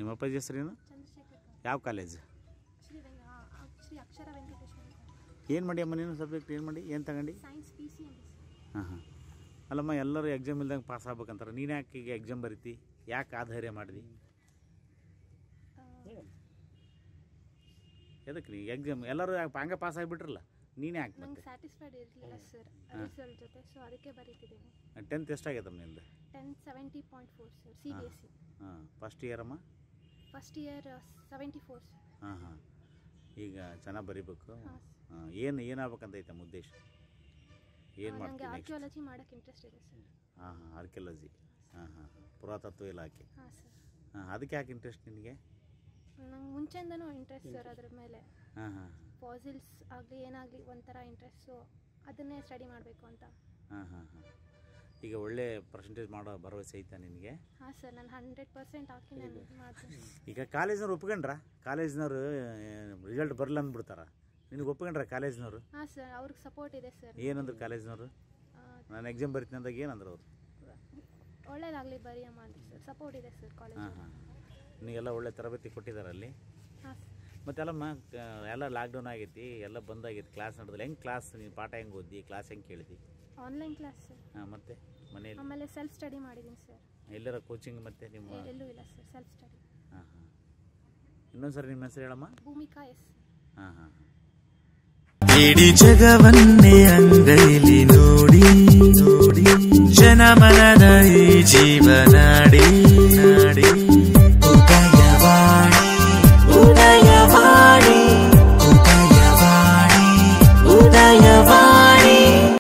ನಿಮ್ಮ ಅಪ್ಪಾಜಿ ಹೆಸರೇನು ಚಂದ್ರಶೇಖರ್ ಯಾವ ಕಾಲೇಜ್ ಶ್ರೀ ವೆಂಕ ಆ, ಆ, ಶ್ರೀ ಅಕ್ಷರ ವೆಂಕಟೇಶ್ವರ ಏನು ಮಾಡಿ ಅಮ್ಮ ನೀನು ಸಬ್ಜೆಕ್ಟ್ ಏನು ಮಾಡಿ ಏನು ತಗೊಂಡು ಸೈನ್ಸ್ ಪಿ ಸಿ ಎಮ್ ಹಾಂ ಹಾಂ ಅಲ್ಲಮ್ಮ ಎಲ್ಲರೂ ಎಕ್ಸಾಮ್ ಇಲ್ದಂಗೆ ಪಾಸ್ ಆಗ್ಬೇಕಂತಾರೆ ನೀನು ಯಾಕೆ ಈಗ ಎಕ್ಸಾಮ್ ಬರೀತಿ ಯಾಕೆ ಆಧೈರ್ಯ ಮಾಡಿದಿ ಎದಕ್ಕೆ ನೀ ಎಕ್ಸಾಮ್ ಎಲ್ಲರೂ ಯಾಕೆ ಹಂಗೆ ಪಾಸ್ ಆಗಿಬಿಟ್ರಲ್ಲ ನೀನು ಯಾಕೆ ನಂಗೆ ಮತ್ತೆ ಸ್ಯಾಟಿಸ್ಫೈಡ್ ಇರಲಿಲ್ಲ ಸರ್ ರಿಸಲ್ಟ್ ಜೊತೆ ಸೊ ಅದಕ್ಕೆ ಬರೀತಿದ್ದೇನೆ ಟೆಂತ್ ಎಷ್ಟಾಗೈತಮ್ಮ ನಿಂದು ten seventy point four sir C B S C ಹಾಂ ಫಸ್ಟ್ ಇಯರ್ ಅಮ್ಮ first year seventy four sir ಹಾಂ ಹಾಂ ಈಗ ಚೆನ್ನಾಗಿ ಬರಿಬೇಕು ಹಾಂ ಹಾಂ ಏನು ಏನಾಗ್ಬೇಕಂತ ಐತೆ ಉದ್ದೇಶ ಏನು ನನಗೆ ಮಾಡ್ತೀನಿ ನೆಕ್ಸ್ಟ್ ಆರ್ಕಿಯಾಲಜಿ ಮಾಡೋಕ್ಕೆ ಇಂಟ್ರೆಸ್ಟ್ ಇದೆ ಸರ್ ಹಾಂ ಹಾಂ ಆರ್ಕಿಯಾಲಜಿ ಹಾಂ ಹಾಂ ಪುರಾತತ್ವ ಇಲಾಖೆ ಹಾಂ ಸರ್ ಹಾಂ ಅದಕ್ಕೆ ಯಾಕೆ ಇಂಟ್ರೆಸ್ಟ್ ನಿನಗೆ ನಂಗೆ ಮುಂಚೆಯಿಂದನೂ ಇಂಟ್ರೆಸ್ಟ್ ಸರ್ ಅದ್ರ ಮೇಲೆ ಹಾಂ ಹಾಂ ಫಾಸಿಲ್ಸ್ ಆಗಲಿ ಏನಾಗಲಿ ಒಂಥರ ಇಂಟ್ರೆಸ್ಟ್ ಸೊ ಅದನ್ನೇ ಸ್ಟಡಿ ಮಾಡಬೇಕು ಅಂತ ಹಾಂ ಹಾಂ ಹಾಂ ಈಗ ಒಳ್ಳೆ ಪರ್ಸೆಂಟೇಜ್ ಮಾಡೋ ಭರವಸೆ ಐತಾ ನಿನಗೆ ಹಾಂ ಸರ್ ನಾನು ಹಂಡ್ರೆಡ್ ಪರ್ಸೆಂಟ್ ಹಾಕಿ ನಾನು ಮಾಡ್ತೀನಿ ಈಗ ಕಾಲೇಜ್ನವ್ರು ಒಪ್ಕೊಂಡ್ರ ಕಾಲೇಜ್ನವ್ರು ರಿಸಲ್ಟ್ ಬರಲ್ಲ ಅಂದ್ಬಿಡ್ತಾರ ನಿನಗೆ ಒಪ್ಕೊಂಡ್ರ ಕಾಲೇಜ್ನವ್ರು ಹಾಂ ಸರ್ ಅವ್ರಿಗೆ ಸಪೋರ್ಟ್ ಇದೆ ಸರ್ ಏನಂದ್ರು ಕಾಲೇಜ್ನವ್ರು ನಾನು ಎಕ್ಸಾಮ್ ಬರಿತೀನಿ ಅಂದಾಗ ಏನಂದ್ರು ಅವರು ಒಳ್ಳೇದಾಗಲಿ ಬರೀ ಅಮ್ಮ ಅಂತ ಸರ್ ಸಪೋರ್ಟ್ ಇದೆ ಸರ್ ಕಾಲೇಜ್ ಹಾಂ ಹಾಂ ನಿನಗೆಲ್ಲ ಒಳ್ಳೆ ತರಬೇತಿ ಕೊಟ್ಟಿದ್ದಾರೆ ಅಲ್ಲಿ ಹಾಂ ಸರ್ ಮತ್ತೆಲ್ಲಮ್ಮ ಕ- ಎಲ್ಲ ಲಾಕ್ಡೌನ್ ಆಗೈತಿ ಎಲ್ಲ ಬಂದಾಗೈತಿ ಕ್ಲಾಸ್ ನಡೆದಿಲ್ಲ ಹೆಂಗೆ ಕ್ಲಾಸ್ ನೀನು ಪಾಠ ಹೆಂಗೆ ಓದಿ ಕ್ಲಾಸ್ ಹೆಂಗೆ ಕೇಳಿದಿ ಆನ್ಲೈನ್ ಕ್ಲಾಸ್ ಸರ್ ಹಾಂ ಮತ್ತೆ ಮನೆಯಲ್ಲಿ ಆಮೇಲೆ ಸೆಲ್ಫ್ ಸ್ಟಡಿ ಮಾಡಿದ್ದೀನಿ ಸರ್ ಎಲ್ಲರ ಕೋಚಿಂಗ್ ಮತ್ತೆ ನಿಮ್ಮ ಎಲ್ಲೂ ಇಲ್ಲ ಸರ್ ಸೆಲ್ಫ್ ಸ್ಟಡಿ ಹಾಂ ಹಾಂ ಇನ್ನೊಂದು ಸರಿ ನಿಮ್ಮ ಹೆಸರು ಹೇಳಮ್ಮ ಭೂಮಿಕಾ ಎಸ್ ಹಾಂ ಹಾಂ ಹಾಂ ಇಡೀ ಜಗವನ್ನೇ ಅಂಗೈಲಿ